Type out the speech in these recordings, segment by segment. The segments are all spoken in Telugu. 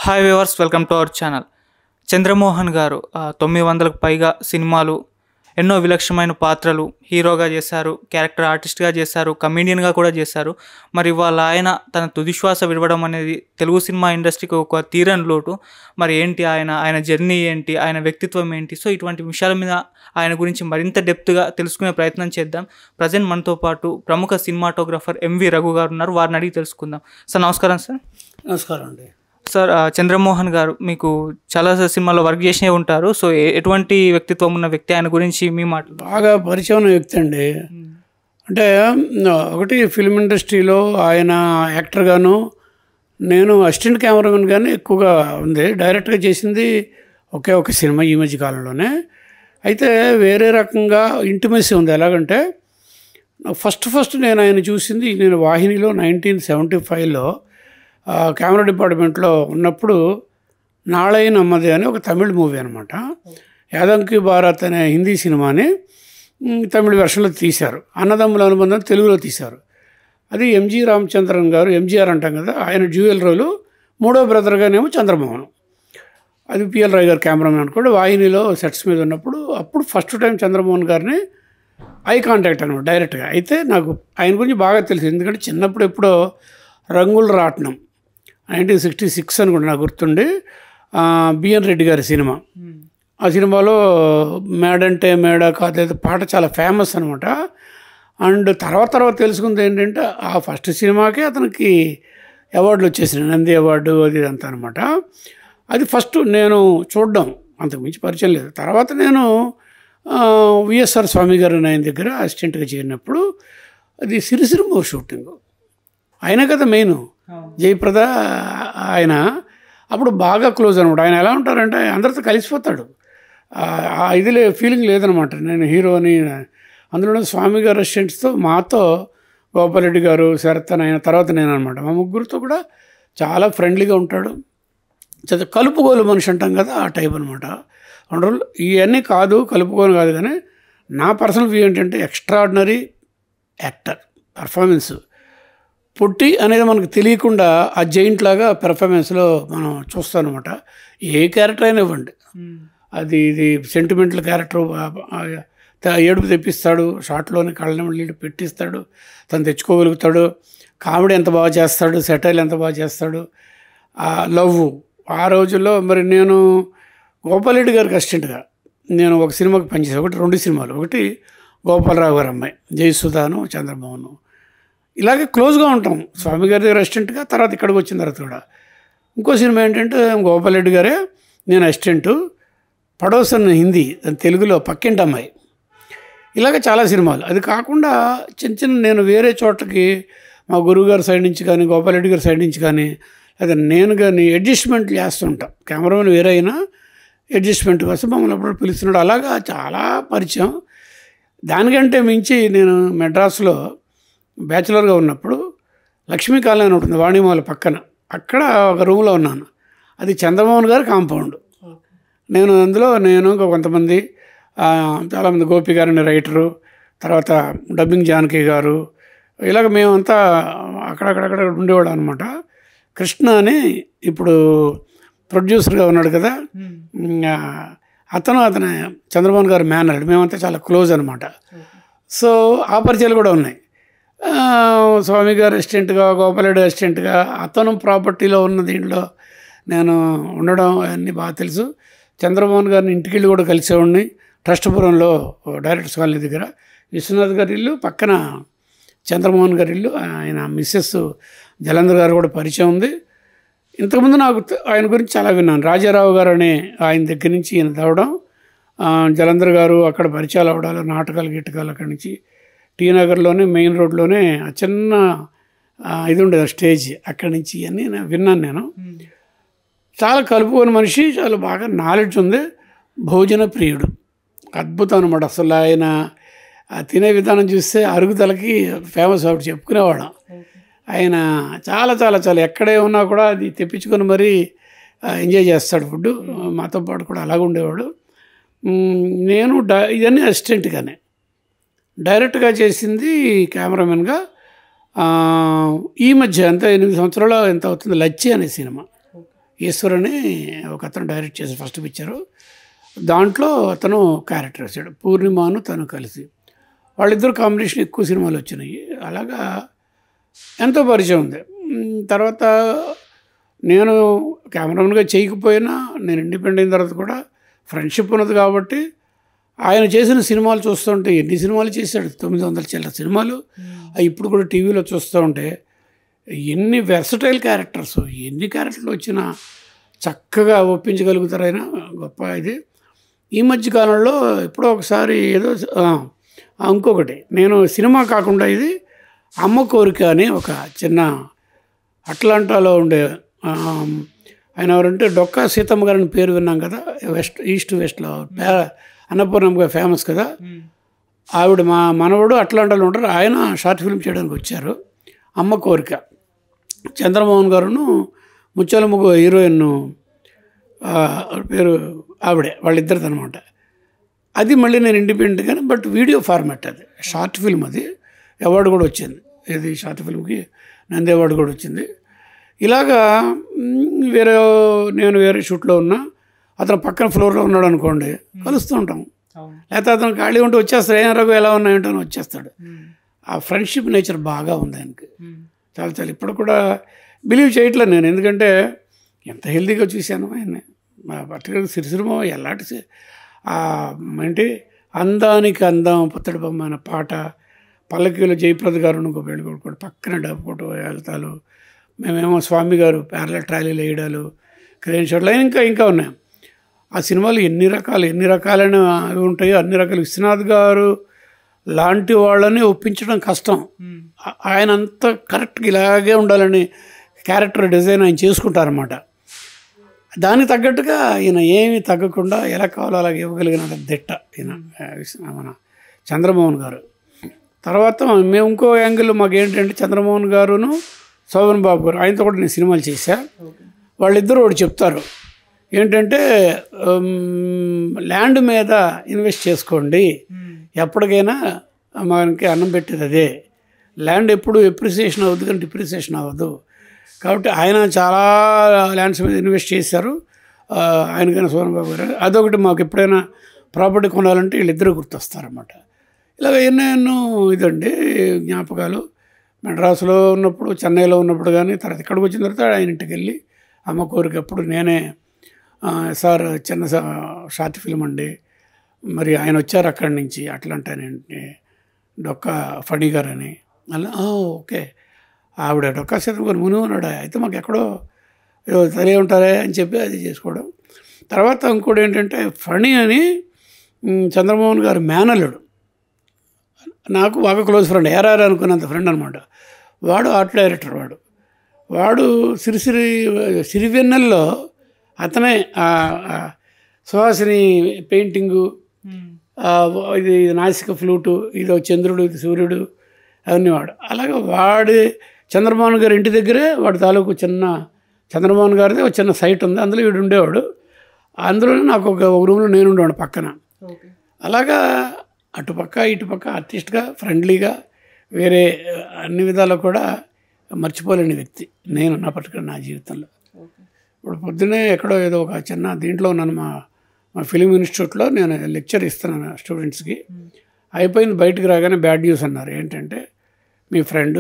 Hi viewers welcome to our channel Chandramohan garu ఆ, తొమ్మిది వందలకు పైగా సినిమాలు ఎన్నో విలక్షణమైన పాత్రలు హీరోగా చేశారు క్యారెక్టర్ ఆర్టిస్ట్గా చేశారు కమీడియన్గా కూడా చేశారు మరి వాళ్ళ ఆయన తన తుదిశ్వాస విడవడం అనేది తెలుగు సినిమా ఇండస్ట్రీకి ఒక తీరని లోటు మరి ఏంటి ఆయన ఆయన జర్నీ ఏంటి ఆయన వ్యక్తిత్వం ఏంటి సో ఇటువంటి విషయాల మీద ఆయన గురించి మరింత డెప్త్గా తెలుసుకునే ప్రయత్నం చేద్దాం ప్రజెంట్ మనతో పాటు ప్రముఖ సినిమాటోగ్రఫర్ ఎంవి రఘు గారు ఉన్నారు వారిని అడిగి తెలుసుకుందాం సార్ నమస్కారం సార్ నమస్కారం అండి సార్ ఆ, చంద్రమోహన్ గారు మీకు చాలా సినిమాల్లో వర్క్ చేసే ఉంటారు సో ఏ- ఎటువంటి వ్యక్తిత్వం ఉన్న వ్యక్తి ఆయన గురించి మీ మాటలు బాగా పరిచయం ఉన్న వ్యక్తి అండి అంటే ఒకటి ఫిల్మ్ ఇండస్ట్రీలో ఆయన యాక్టర్గాను నేను అసిస్టెంట్ కెమెరామెన్ గానే ఎక్కువగా ఉంది డైరెక్ట్గా చేసింది ఒకే ఒక సినిమా ఈ మధ్య కాలంలోనే అయితే వేరే రకంగా ఇంటిమెసీ ఉంది ఎలాగంటే ఫస్ట్ ఫస్ట్ నేను ఆయన చూసింది నేను వాహినిలో నైన్టీన్ సెవెంటీ ఫైవ్లో కెమెరా డిపార్ట్మెంట్లో ఉన్నప్పుడు నాళై నమ్మది అని ఒక తమిళ్ మూవీ అనమాట యాదంకి భారత్ అనే హిందీ సినిమాని మ్, తమిళ వెర్షన్లో తీశారు అన్నదమ్ముల అనుబంధం తెలుగులో తీశారు అది ఎంజి రామచంద్రన్ గారు ఎంజీఆర్ అంటాం కదా ఆయన డ్యూయల్ రోలు మూడో బ్రదర్గానేమో చంద్రమోహన్ అది పిఎల్ రాయ్ గారు కెమెరామెన్ అనుకోండి వాహినిలో సెట్స్ మీద ఉన్నప్పుడు అప్పుడు ఫస్ట్ టైం చంద్రమోహన్ గారిని ఐ కాంటాక్ట్ అనమాట డైరెక్ట్గా అయితే నాకు ఆయన గురించి బాగా తెలుసు ఎందుకంటే చిన్నప్పుడు ఎప్పుడో రంగుల రాట్నం నైన్టీన్ సిక్స్టీ సిక్స్ అనుకుంటా నాకు గుర్తుండి ఆ, బిఎన్ రెడ్డి గారి సినిమా ఆ సినిమాలో మేడంటే మేడ కాదు పాట చాలా ఫేమస్ అనమాట అండ్ తర్వాత తర్వాత తెలుసుకుంది ఏంటంటే ఆ ఫస్ట్ సినిమాకే అతనికి అవార్డులు వచ్చేసినాయి నంది అవార్డు అది ఇదంతా అనమాట అది ఫస్ట్ నేను చూడడం అంతకు మించి పరిచయం లేదు తర్వాత నేను ఆ, విఎస్ఆర్ స్వామి గారు ఆయన దగ్గర అసిస్టెంట్గా చేరినప్పుడు అది సిరిసిరిమో షూటింగ్ ఆయన కదా మెయిన్ జయప్రద ఆయన అప్పుడు బాగా క్లోజ్ అనమాట ఆయన ఎలా ఉంటారంటే అందరితో కలిసిపోతాడు ఆ- ఆ ఇదిలే ఫీలింగ్ లేదనమాట నేను హీరో అని అందులో స్వామి గారు అసిస్టెంట్స్తో మాతో గోపాలరెడ్డి గారు శరత్ అని ఆయన తర్వాత నేను అనమాట మా ముగ్గురితో కూడా చాలా ఫ్రెండ్లీగా ఉంటాడు చదువు కలుపుగోలు మనిషి అంటాం కదా ఆ టైప్ అనమాట అందులో ఇవన్నీ కాదు కలుపుకోలు కాదు కానీ నా పర్సనల్ వ్యూ ఏంటంటే ఎక్స్ట్రాడినరీ యాక్టర్ పర్ఫార్మెన్స్ పొట్టి అనేది మనకు తెలియకుండా ఆ జైంట్ లాగా పెర్ఫార్మెన్స్లో మనం చూస్తాం అనమాట ఏ క్యారెక్టర్ అయినా ఇవ్వండి అది ఇది సెంటిమెంటల్ క్యారెక్టర్ ఏడుపు తెప్పిస్తాడు షార్ట్లోనే కళ్ళని నీళ్ళు పెట్టిస్తాడు తను తెచ్చుకోగలుగుతాడు కామెడీ ఎంత బాగా చేస్తాడు సెటైల్ ఎంత బాగా చేస్తాడు ఆ లవ్ ఆ రోజుల్లో మరి నేను గోపాలరెడ్డి గారికి అసిస్టెంట్గా నేను ఒక సినిమాకి పనిచేసాను ఒకటి రెండు సినిమాలు ఒకటి గోపాలరావు గారు అమ్మాయి జయసుధాను చంద్రమోహన్ ఇలాగే క్లోజ్గా ఉంటాం స్వామి గారి దగ్గర అసిస్టెంట్గా తర్వాత ఇక్కడికి వచ్చిన తర్వాత కూడా ఇంకో సినిమా ఏంటంటే గోపాలరెడ్డి గారే నేను అసిస్టెంటు పడోసన్ హిందీ దాని తెలుగులో పక్కింటి అమ్మాయి ఇలాగ చాలా సినిమాలు అది కాకుండా చిన్న చిన్న నేను వేరే చోటకి మా గురువు గారి సైడ్ నుంచి కానీ గోపాలరెడ్డి గారి సైడ్ నుంచి కానీ లేదా నేను కానీ అడ్జస్ట్మెంట్ చేస్తుంటా కెమెరామెన్ వేరే అయినా అడ్జస్ట్మెంట్ కోసం మమ్మల్ని అప్పుడు పిలుస్తున్నాడు అలాగా చాలా పరిచయం దానికంటే మించి నేను మెడ్రాస్లో బ్యాచులర్గా ఉన్నప్పుడు లక్ష్మీ కాలనీ అని ఉంటుంది వాణిమాల పక్కన అక్కడ ఒక రూమ్లో ఉన్నాను అది చంద్రమోహన్ గారి కాంపౌండ్ నేను అందులో నేను ఇంకా కొంతమంది ఆ, చాలామంది గోపి గారిని రైటరు తర్వాత డబ్బింగ్ జానకి గారు ఇలాగ మేమంతా అక్కడక్కడక్కడ ఉండేవాళ్ళం అనమాట కృష్ణ అని ఇప్పుడు ప్రొడ్యూసర్గా ఉన్నాడు కదా ఆ, అతను అతని చంద్రమోహన్ గారు మేనల్డ్ మేమంతా చాలా క్లోజ్ అనమాట సో ఆ పరిచయాలు కూడా ఉన్నాయి ఆ, స్వామి గారు అసిస్టెంట్గా గోపాలరెడ్డి అసిస్టెంట్గా అతను ప్రాపర్టీలో ఉన్న దీంట్లో నేను ఉండడం అన్నీ బాగా తెలుసు చంద్రమోహన్ గారిని ఇంటికి వెళ్ళి కూడా కలిసేవాడిని ట్రస్ట్పురంలో డైరెక్టర్స్ కాలనీ దగ్గర విశ్వనాథ్ గారి ఇల్లు పక్కన చంద్రమోహన్ గారి ఇల్లు ఆయన మిస్సెస్ జలంధర్ గారు కూడా పరిచయం ఉంది ఇంతకుముందు నాకు తె- ఆయన గురించి చాలా విన్నాను రాజారావు గారు అనే ఆయన దగ్గర నుంచి ఈయన తవ్వడం ఆ, జలంధర్ గారు అక్కడ పరిచయాలు అవడాలు నాటకాలు గిట్టకాలు అక్కడి నుంచి టీ నగర్లోనే మెయిన్ రోడ్లోనే ఆ చిన్న ఆ, ఇది ఉండేది స్టేజ్ అక్కడి నుంచి ఇవన్నీ నేను విన్నాను నేను చాలా కలుపుకొని మనిషి చాలా బాగా నాలెడ్జ్ ఉంది భోజన ప్రియుడు అద్భుతం అనమాట అసలు ఆయన ఆ తినే విధానం చూస్తే అరుగుదలకి ఫేమస్ అప్పుడు చెప్పుకునేవాడు ఆయన చాలా చాలా చాలా ఎక్కడే ఉన్నా కూడా అది తెప్పించుకొని మరీ ఆ, ఎంజాయ్ చేస్తాడు ఫుడ్ మాతో పాటు కూడా అలాగ ఉండేవాడు మ్, నేను డ ఇవన్నీ అసిస్టెంట్గానే డైరెక్ట్గా చేసింది కెమెరామెన్గా ఆ, ఈ మధ్య అంత ఎనిమిది సంవత్సరాలు ఎంత అవుతుంది లచ్చి అనే సినిమా ఈశ్వర్ అని ఒక అతను డైరెక్ట్ చేసి ఫస్ట్ పిక్చరు దాంట్లో అతను క్యారెక్టర్ వేసాడు పూర్ణిమాను తను కలిసి వాళ్ళిద్దరు కాంబినేషన్ ఎక్కువ సినిమాలు వచ్చినాయి అలాగా ఎంతో పరిచయం ఉంది మ్, తర్వాత నేను కెమెరామెన్గా చేయకపోయినా నేను ఇండిపెండెంట్ అయిన తర్వాత కూడా ఫ్రెండ్షిప్ ఉన్నది కాబట్టి ఆయన చేసిన సినిమాలు చూస్తుంటే ఎన్ని సినిమాలు చేశాడు తొమ్మిది వందల చిల్లర సినిమాలు అవి ఇప్పుడు కూడా టీవీలో చూస్తూ ఉంటే ఎన్ని వెర్సటైల్ క్యారెక్టర్స్ ఎన్ని క్యారెక్టర్లు వచ్చినా చక్కగా ఒప్పించగలుగుతారు ఆయన గొప్ప ఇది ఈ మధ్య కాలంలో ఎప్పుడో ఒకసారి ఏదో ఆ, ఆ, ఇంకొకటి నేను సినిమా కాకుండా ఇది అమ్మ కోరిక అని ఒక చిన్న అట్లాంటాలో ఉండే ఆ, ఆయన ఎవరంటే డొక్కా సీతమ్మ గారిని పేరు విన్నాం కదా వెస్ట్ ఈస్ట్ వెస్ట్లో పే- అన్నపూర్ణమ్మ ఫేమస్ కదా ఆవిడ మా మనవడు అట్లాంటాలో ఉంటారు ఆయన షార్ట్ ఫిల్మ్ చేయడానికి వచ్చారు అమ్మ కోరిక చంద్రమోహన్ గారును ముత్యాల ముగ్గు హీరోయిన్ ఆ, పేరు ఆవిడే వాళ్ళిద్దరిది అనమాట అది మళ్ళీ నేను ఇండిపెండెంట్గానే బట్ వీడియో ఫార్మాట్ అది షార్ట్ ఫిల్మ్ అది అవార్డు కూడా వచ్చింది ఇది షార్ట్ ఫిల్మ్కి నంది అవార్డు కూడా వచ్చింది ఇలాగా మ్, వేరే నేను వేరే షూట్లో ఉన్నా అతను పక్కన ఫ్లోర్లో ఉన్నాడు అనుకోండి కలుస్తూ ఉంటాం అవును లేకపోతే అతను ఖాళీ ఉంటే వచ్చేస్తాడు ఏం రఘు ఎలా ఉన్నాయంటే అని వచ్చేస్తాడు ఆ ఫ్రెండ్షిప్ నేచర్ బాగా ఉంది ఆయనకి చాలా చాలా ఇప్పుడు కూడా బిలీవ్ చేయట్లేదు నేను ఎందుకంటే ఎంత హెల్తీగా చూశాను ఆయన్ని మా పర్టికులర్ సిరిసిరిమ ఎలాంటి సి- ఆ ఏంటి అందానికి అందం పుత్తడి బొమ్మ అనే పాట పల్లకీలో జయప్రద గారు ఇంకో పెళ్లి కొడుకు పక్కన డబ్బు కొట్టు వెళ్తాలు మేమేమో స్వామి గారు ప్యారల ట్రాలీలు వేయడాలు క్రేన్ షాట్లు ఇంకా ఇంకా ఉన్నాయి ఆ సినిమాలు ఎన్ని రకాలు ఎన్ని రకాలైన అవి ఉంటాయో అన్ని రకాలు విశ్వనాథ్ గారు లాంటి వాళ్ళని ఒప్పించడం కష్టం ఆ- ఆయన అంత కరెక్ట్గా ఇలాగే ఉండాలని క్యారెక్టర్ డిజైన్ ఆయన చేసుకుంటారన్నమాట దానికి తగ్గట్టుగా ఈయన ఏమీ తగ్గకుండా ఎలా కావాలో అలాగే ఇవ్వగలిగిన దిట్ట ఈయన ఆ, విశ్వ- మన చంద్రమోహన్ గారు తర్వాత మేము ఇంకో యాంగిల్ మాకు ఏంటంటే చంద్రమోహన్ గారును శోభన్ బాబు గారు ఆయనతో కూడా నేను సినిమాలు చేశా వాళ్ళిద్దరూ ఒకటి చెప్తారు ఏంటంటే ఉమ్, ల్యాండ్ మీద ఇన్వెస్ట్ చేసుకోండి ఎప్పటికైనా మనకి అన్నం పెట్టేది అదే ల్యాండ్ ఎప్పుడు ఎప్రిసియేషన్ అవ్వదు కానీ డిప్రిసియేషన్ అవ్వదు కాబట్టి ఆయన చాలా ల్యాండ్స్ మీద ఇన్వెస్ట్ చేశారు ఆ, ఆయన కానీ సోనం బాబు గారు అదొకటి మాకు ఎప్పుడైనా ప్రాపర్టీ కొనాలంటే వీళ్ళిద్దరూ గుర్తొస్తారన్నమాట ఇలాగ ఎన్నో ఎన్నో ఇదండి జ్ఞాపకాలు మెడ్రాస్లో ఉన్నప్పుడు చెన్నైలో ఉన్నప్పుడు కానీ తర్వాత ఇక్కడికి వచ్చిన తర్వాత ఆయన ఇంటికి వెళ్ళి అమ్మ కోరిక అప్పుడు నేనే ఆ, సార్ చిన్న సా- షార్ట్ ఫిల్మ్ అండి మరి ఆయన వచ్చారు అక్కడి నుంచి అట్లాంటానంటే డొక్క ఫణి గారు అని అలా "ఆ, ఓకే ఆవిడ డొక్కా సీతం గారు ముని ఉన్నాడు అయితే మాకు ఎక్కడో ఏదో తెలియ ఉంటారే అని చెప్పి అది చేసుకోవడం తర్వాత ఇంకోటి ఏంటంటే ఫణి అని మ్, చంద్రమోహన్ గారు మేనల్లుడు నాకు బాగా క్లోజ్ ఫ్రెండ్ ఏరారు అనుకున్నంత ఫ్రెండ్ అనమాట వాడు ఆర్ట్ డైరెక్టర్ వాడు వాడు సిరిసిరి సిరివెన్నెల్లో అతనే ఆ, ఆ సుహాసిని పెయింటింగు ఆ, ఇది నాసిక ఫ్లూటు ఇది చంద్రుడు ఇది సూర్యుడు అవన్నీ వాడు అలాగే వాడి చంద్రమోహన్ గారి ఇంటి దగ్గరే వాడి తాలూకు చిన్న చంద్రమోహన్ గారిది ఒక చిన్న సైట్ ఉంది అందులో వీడు ఉండేవాడు అందులోనే నాకు ఒక ఒక రూమ్లో నేను ఉండేవాడు పక్కన ఓకే అలాగా అటుపక్క ఇటుపక్క ఆర్టిస్ట్గా ఫ్రెండ్లీగా వేరే ఆ, అన్ని విధాలు కూడా మర్చిపోలేని వ్యక్తి నేను నా పర్టికులర్ నా జీవితంలో ఓకే ఇప్పుడు పొద్దున్నే ఎక్కడో ఏదో ఒక చిన్న దీంట్లో ఉన్నాను మా మా ఫిలిం ఇన్స్టిట్యూట్లో నేను లెక్చర్ ఇస్తున్నాను స్టూడెంట్స్కి అయిపోయింది బయటికి రాగానే బ్యాడ్ న్యూస్ అన్నారు ఏంటంటే మీ ఫ్రెండ్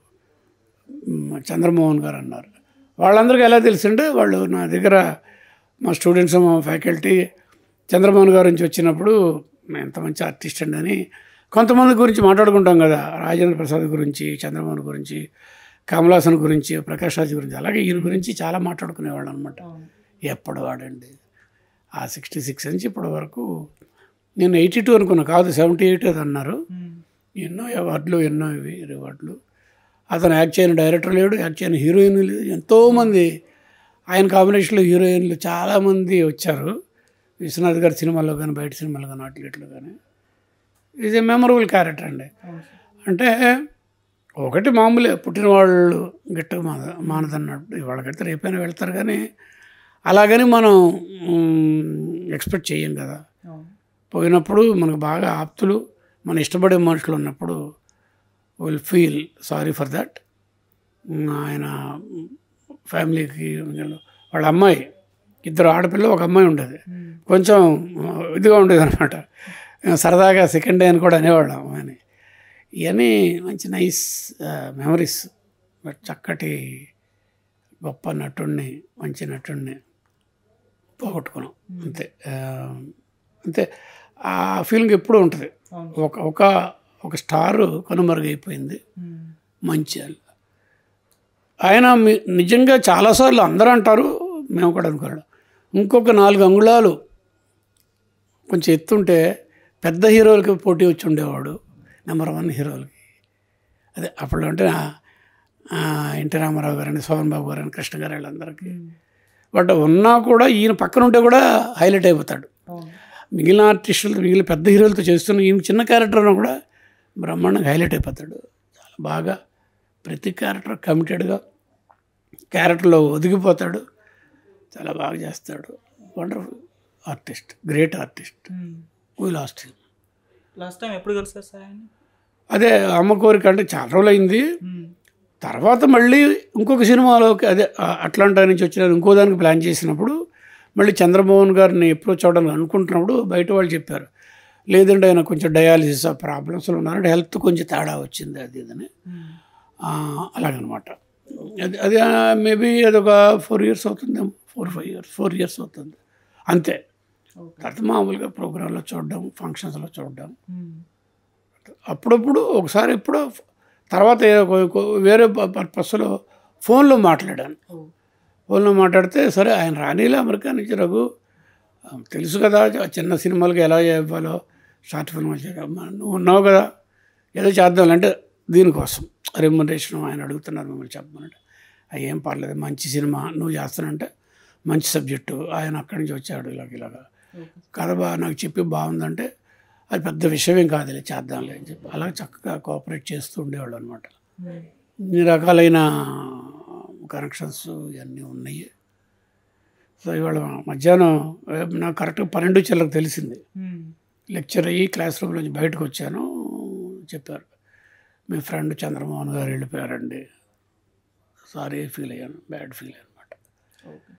మ్, చంద్రమోహన్ గారు అన్నారు వాళ్ళందరికీ ఎలా తెలిసింటే వాళ్ళు నా దగ్గర మా స్టూడెంట్స్ మా ఫ్యాకల్టీ చంద్రమోహన్ గారి నుంచి వచ్చినప్పుడు ఎంత మంచి ఆర్టిస్ట్ అండి అని కొంతమంది గురించి మాట్లాడుకుంటాం కదా రాజేంద్ర ప్రసాద్ గురించి చంద్రమోహన్ గురించి కమలాసన్ గురించి ప్రకాష్ రాజ్ గురించి అలాగే ఈయన గురించి చాలా మాట్లాడుకునేవాళ్ళు అనమాట ఎప్పుడు వాడండి ఆ సిక్స్టీ సిక్స్ నుంచి ఇప్పటి వరకు నేను ఎయిటీ టూ అనుకున్నా కాదు సెవెంటీ ఎయిట్ అది అన్నారు ఎన్నో అవార్డులు ఎన్నో ఇవి రివార్డులు అతను యాక్ట్ చేయని డైరెక్టర్ లేడు యాక్ట్ చేయని హీరోయిన్ లేదు ఎంతోమంది ఆయన కాంబినేషన్లో హీరోయిన్లు చాలామంది వచ్చారు విశ్వనాథ్ గారి సినిమాల్లో కానీ బయట సినిమాలో కానీ అట్లెట్లో కానీ ఈజ్ ఏ మెమరబుల్ క్యారెక్టర్ అండి అంటే ఒకటి మామూలే పుట్టిన వాళ్ళు గట్టిగా మాన మానదన్నట్టు వాళ్ళకైతే రేపైనా వెళ్తారు కానీ అలాగని మనం ఎక్స్పెక్ట్ చేయం కదా పోయినప్పుడు మనకు బాగా ఆప్తులు మన ఇష్టపడే మనుషులు ఉన్నప్పుడు will feel sorry for that ఆయన ఫ్యామిలీకి వాళ్ళ అమ్మాయి ఇద్దరు ఆడపిల్ల ఒక అమ్మాయి ఉండేది కొంచెం ఆ, ఇదిగా ఉండేది అనమాట సరదాగా సెకండ్ డే అని కూడా అనేవాళ్ళం అని ఇవన్నీ మంచి నైస్ మెమరీస్ బట్ చక్కటి గొప్ప నటుడిని మంచి నటుడిని పోగొట్టుకున్నాం అంతే ఆ, అంతే ఆ ఫీలింగ్ ఎప్పుడూ ఉంటుంది ఒక ఒక ఒక స్టారు కనుమరుగైపోయింది మంచి వాళ్ళు. ఆయన మీ- నిజంగా చాలాసార్లు అందరూ అంటారు మేము కూడా అనుకోవడం ఇంకొక నాలుగు అంగుళాలు కొంచెం ఎత్తుంటే పెద్ద హీరోలకి పోటీ వచ్చి ఉండేవాడు నెంబర్ వన్ హీరోలకి అదే అప్పుడు అంటే ఆ, ఆ, ఎన్టీ రామారావు గారని సోహన్ బాబు గారని కృష్ణ గారు వీళ్ళందరికీ బట్ ఉన్నా కూడా ఈయన పక్కన ఉంటే కూడా హైలైట్ అయిపోతాడు మిగిలిన ఆర్టిస్టులతో మిగిలిన పెద్ద హీరోలతో చేస్తున్న ఈయన చిన్న క్యారెక్టర్ అన్నా కూడా బ్రహ్మాండంగా హైలైట్ అయిపోతాడు చాలా బాగా ప్రతి క్యారెక్టర్ కమిటెడ్గా క్యారెక్టర్లో ఒదిగిపోతాడు చాలా బాగా చేస్తాడు wonderful artist great artist we last last time ఎప్పుడు కలిసారు సార్ ఆయన అదే అమ్మ కోరిక అంటే చాలా రోజులు అయింది తర్వాత మళ్ళీ ఇంకొక సినిమాలోకి అదే ఆ- అట్లాంటా నుంచి వచ్చిన ఇంకో దానికి ప్లాన్ చేసినప్పుడు మళ్ళీ చంద్రమోహన్ గారిని ఎప్పుడో చూడాలని అనుకుంటున్నప్పుడు బయట వాళ్ళు చెప్పారు లేదంటే ఆయన కొంచెం డయాలిసిస్ ఆ ప్రాబ్లమ్స్లో ఉన్నారంటే హెల్త్ కొంచెం తేడా వచ్చింది అది ఇదని ఆ, అలాగనమాట అది అది మేబీ అది ఒక ఫోర్ ఇయర్స్ అవుతుంది four five years four years అవుతుంది అంతే తర్వాత మామూలుగా ప్రోగ్రాంలో చూడడం ఫంక్షన్స్లో చూడడం అప్పుడప్పుడు ఒకసారి ఎప్పుడో తర్వాత ఏ- కొ- కొ- వేరే ప- పర్పస్లో ఫోన్లో మాట్లాడాను ఫోన్లో మాట్లాడితే సరే ఆయన రానీలే అమెరికా నుంచి రఘు ఆ, తెలుసు కదా చ- చిన్న సినిమాలకి ఎలా ఇవ్వాలో షార్ట్ ఫిల్మ్ చేయమ్మా నువ్వు ఉన్నావు కదా ఏదో చేద్దామంటే దీనికోసం రెమ్యునరేషన్ ఆయన అడుగుతున్నారు మిమ్మల్ని చెప్పమనంటే "అయ్య, ఏం పర్లేదు మంచి సినిమా నువ్వు చేస్తానంటే మంచి సబ్జెక్టు ఆయన అక్కడి నుంచి వచ్చాడు ఇలాగ ఇలాగా కథ బాగా నాకు చెప్పి బాగుందంటే అది పెద్ద విషయమేం కాదులే చేద్దాంలే అని చెప్పి అలా చక్కగా కోఆపరేట్ చేస్తూ ఉండేవాళ్ళు అనమాట ఇన్ని రకాలైన కనెక్షన్స్ ఇవన్నీ ఉన్నాయి సో ఇవాళ మధ్యాహ్నం ఏ, నాకు కరెక్ట్గా పన్నెండు చిల్లరకు తెలిసింది లెక్చర్ అయ్యి క్లాస్ రూమ్ నుంచి బయటకు వచ్చాను చెప్పారు మీ ఫ్రెండ్ చంద్రమోహన్ గారు వెళ్ళిపోయారండి సారీ ఫీల్ అయ్యాను బ్యాడ్ ఫీల్ అనమాట